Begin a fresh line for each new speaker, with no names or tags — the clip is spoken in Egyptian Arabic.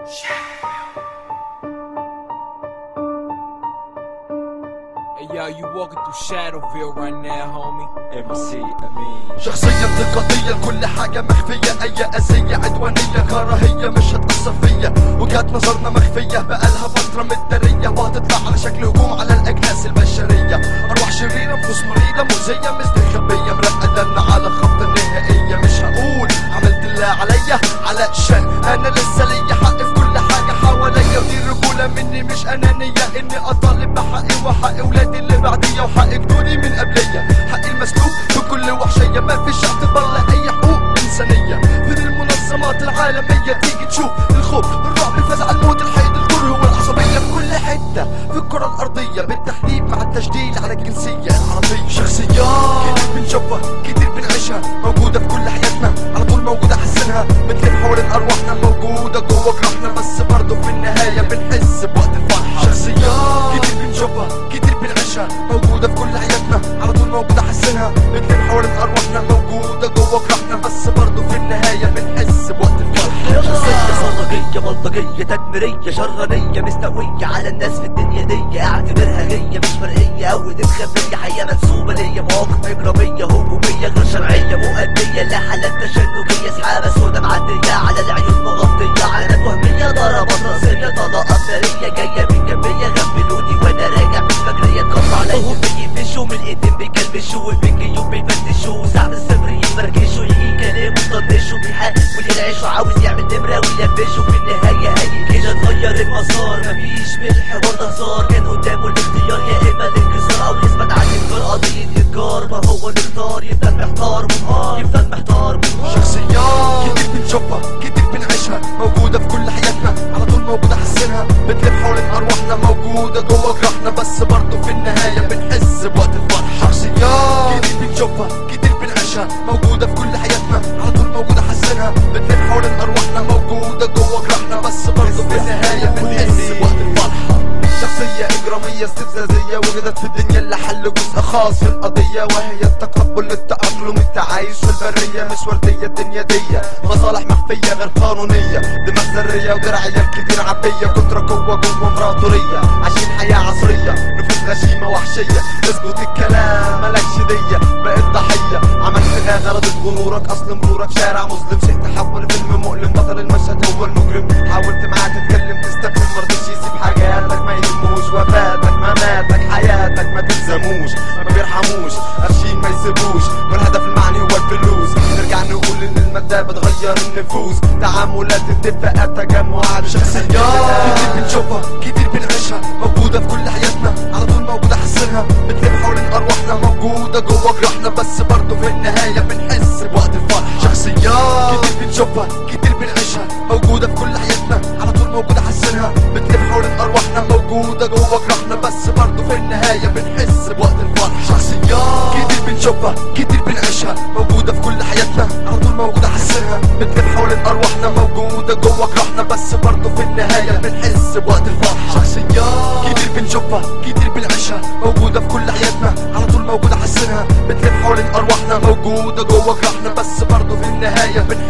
Hey yo, you walking through Shadowville right now, homie.
MC أمين
شخصية انتقادية كل حاجة مخفية أي أذية عدوانية كراهية مش هتأثر فيا وجهات نظرنا مخفية بقالها فترة متدارية وهتطلع على شكل هجوم على الأجناس البشرية أرواح شريرة نفوس مريضة مؤذية مستخبية مرقدنا على خط النهائية مش هقول عملت اللي عليا علشان أنا لسه ليا حق في كل حاجة حواليا ودي الرجولة مني مش أنانية إني أطالب بحقي وحق ولادي اللي بعديا وحق جدودي من قبليا حقي المسلوب بكل وحشية ما فيش اعتبار لأي حقوق إنسانية من المنظمات العالمية تيجي تشوف الخوف الرعب الفزع الموت الحيد الكره والعصبية في كل حتة في الكرة الأرضية بالتحديد مع التشديد على الجنسية العربية شخصيات كتير بنشوفها كتير بنعيشها موجودة في كل حياتنا على طول موجودة حسنها بتلف حوالين أرواحنا موجودة جوه جراحنا بس برضه في النهاية بنحس بوقت الفرحة شخصيات كتير بنشوفها كتير بنعيشها موجودة في كل حياتنا على طول موجودة حسنها بتلف حوالين أرواحنا موجودة جوه جراحنا بس برضه في النهاية بنحس بوقت الفرحة
شخصية صلبجية بلطجية تدميرية شرانية مستوية على الناس في الدنيا دي اعتبرها غية مش مرئية او مخبية حقيقة منسوبة ليا مواقف اجرامية هجومية غير شرعية مؤدية لحالات تشنجية سحابة سودا معدية على العيون مغطية علامات وهمية ضربات راسية طلقات نارية جاية من جنبية غفلوني وانا راجع مش فاكرية اتقطع عليا بيقفشوا من الايدين بيكلبشوا بالجيوب بيفتشوا ساعة الصفر يفركشوا يجي كلام ويطنشوا بيحاول ينعشوا عاوز يعمل نمرة ويلبشوا في النهاية هاجي كده تغير المسار مفيش من الحوار ده هزار كان قدامه الاختيار يا اما الانكسار او يثبت على الانكار قضية اتجار ما هو نختار يفضل محتار منهار يفضل محتار منهار
شخصيات كتير بنشوفها كتير بنعيشها موجودة في كل حياتنا على طول موجودة حسنها بتلف حوالين أرواحنا موجودة جوه جراحنا بس برضه في النهاية بنحس بوقت الفرحة شخصيات كتير بنشوفها كتير بنعيشها موجودة في كل حياتنا على طول موجودة حسنها بتلف حوالين أرواحنا موجودة جوه جراحنا بس برضه في النهاية بنحس بوقت الفرحة شخصية إجرامية استفزازية وجدت في الدنيا اللي حل جزء خاص في القضية وهي التقبل للتأقلم التعايش في البرية مش وردية الدنيا دي مصالح مخفية غير قانونية دماغ ذرية ودرعية كتير عبية كترة قوة جوه امبراطورية عايشين حياة عصرية نفوس غشيمة وحشية اسكت الكلام ملكش دية بقيت ضحية عملتها غرضت غرورك اصل مرورك شارع مظلم شيء تحول فيلم مؤلم بطل المشهد هو المجرم حاولت معاه تتكلم تستفهم مرضيش يسيب حاجاتك ما يهموش وفاتك مماتك حياتك ما تلزموش ما بيرحموش قرشين ما يسيبوش والهدف المعني هو الفلوس نرجع نقول ان المادة بتغير النفوس تعاملات اتفاقات تجمعات شخصيات كتير بنشوفها كتير بنعيشها موجودة في كل حياتنا على طول موجودة حسنها بتلف حوالين ارواحنا موجودة جوه جراحنا بس برضه في النهاية بنحس بوقت الفرح شخصيات كتير بنشوفها كتير بنعيشها موجودة في كل حياتنا على طول موجودة حسنها بتلف حوالين ارواحنا موجودة جوه جراحنا بس برضه في النهاية بنحس بوقت الفرح شخصيات كتير بنشوفها كتير بنعيشها موجودة في كل حياتنا على طول موجودة حسنها بتلف حوالين ارواحنا موجودة جوه جراحنا بس برضه في النهاية بنحس بوقت الفرح شخصيات كتير بنشوفها كتير بنعيشها موجودة في كل حياتنا على طول موجودة حسنها بتلف حوالين ارواحنا موجودة جوه جراحنا بس برضه في النهاية بنحس